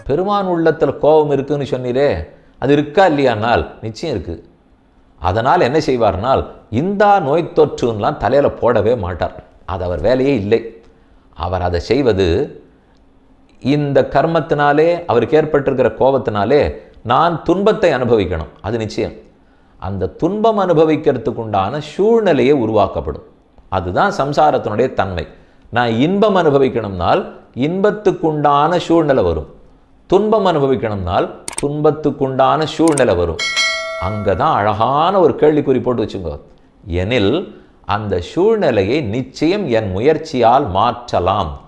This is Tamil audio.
பெருமான் உள்ளத்தில் கோபம் இருக்குன்னு சொன்னீரே அது இருக்கா இல்லையானால் நிச்சயம் இருக்குது அதனால் என்ன செய்வார்னால் இந்தா நோய் தொற்றுன்னெலாம் தலையில் போடவே மாட்டார் அது அவர் வேலையே இல்லை அவர் அதை செய்வது இந்த கர்மத்தினாலே அவருக்கு ஏற்பட்டிருக்கிற கோபத்தினாலே நான் துன்பத்தை அனுபவிக்கணும் அது நிச்சயம் அந்த துன்பம் அனுபவிக்கிறதுக்கு உண்டான சூழ்நிலையை உருவாக்கப்படும் அதுதான் சம்சாரத்தினுடைய தன்மை நான் இன்பம் அனுபவிக்கணும்னால் இன்பத்துக்குண்டான சூழ்நிலை வரும் துன்பம் அனுபவிக்கணும்னால் துன்பத்துக்குண்டான சூழ்நிலை வரும் அங்கே தான் அழகான ஒரு கேள்விக்குறி போட்டு வச்சுங்க எனில் அந்த சூழ்நிலையை நிச்சயம் என் முயற்சியால் மாற்றலாம்